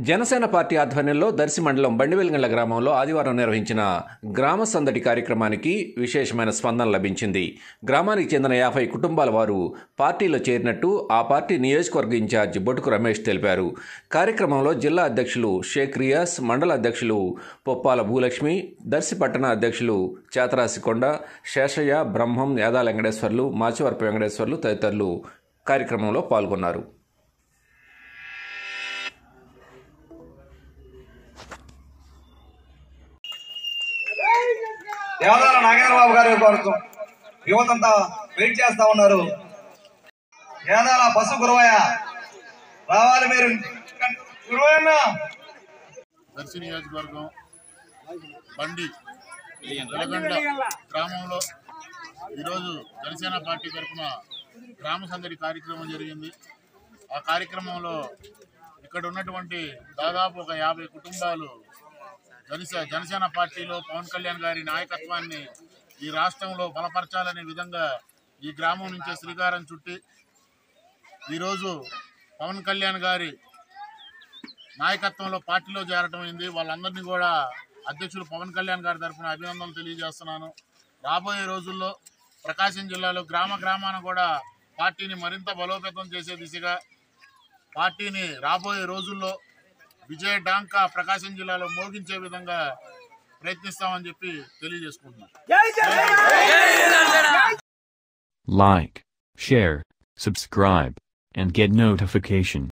Janasena party ఆధ్వర్యంలో దర్శి మండలం బండివెల్గండ్ల గ్రామంలో ఆదివారం నిర్వహించిన గ్రామ సందడి కార్యక్రమానికి విశేషమైన స్పందన లభించింది గ్రామానికి చెందిన యాభై కుటుంబాల వారు పార్టీలో చేరినట్టు ఆ పార్టీ నియోజకవర్గ ఇన్ఛార్జ్ బొటుకు రమేష్ తెలిపారు కార్యక్రమంలో జిల్లా అధ్యక్షులు షేక్ రియాస్ మండల అధ్యక్షులు పొప్పాల భూలక్ష్మి దర్శి పట్టణ అధ్యక్షులు చేతరాశికొండ శేషయ్య బ్రహ్మం యాదా వెంకటేశ్వర్లు మాచివరపు వెంకటేశ్వర్లు తదితరులు కార్యక్రమంలో పాల్గొన్నారు దేవదాల నాగేంద్రబాబు గారి కొరకు యువతంతా వెయిట్ చేస్తా ఉన్నారు దేవదాల బస్సు గురువయ్య రావాలి మీరు గురువయ్యన్న దర్శి నియోజకవర్గం బండి వెలగండ గ్రామంలో ఈరోజు జనసేన పార్టీ తరఫున గ్రామ సందడి కార్యక్రమం జరిగింది ఆ కార్యక్రమంలో ఇక్కడ ఉన్నటువంటి దాదాపు ఒక యాభై కుటుంబాలు జనసే జనసేన పార్టీలో పవన్ కళ్యాణ్ గారి నాయకత్వాన్ని ఈ రాష్ట్రంలో బలపరచాలనే విధంగా ఈ గ్రామం నుంచే శ్రీకారం చుట్టి ఈరోజు పవన్ కళ్యాణ్ గారి నాయకత్వంలో పార్టీలో చేరటం అయింది వాళ్ళందరినీ కూడా అధ్యక్షులు పవన్ కళ్యాణ్ గారి తరఫున అభినందనలు తెలియజేస్తున్నాను రాబోయే రోజుల్లో ప్రకాశం జిల్లాలో గ్రామ గ్రామాన కూడా పార్టీని మరింత బలోపేతం చేసే దిశగా పార్టీని రాబోయే రోజుల్లో విజయ డాంకా ప్రకాశం జిల్లాలో మోగించే విధంగా ప్రయత్నిస్తామని చెప్పి తెలియజేసుకుంటున్నాను Like, share, subscribe, and get notification.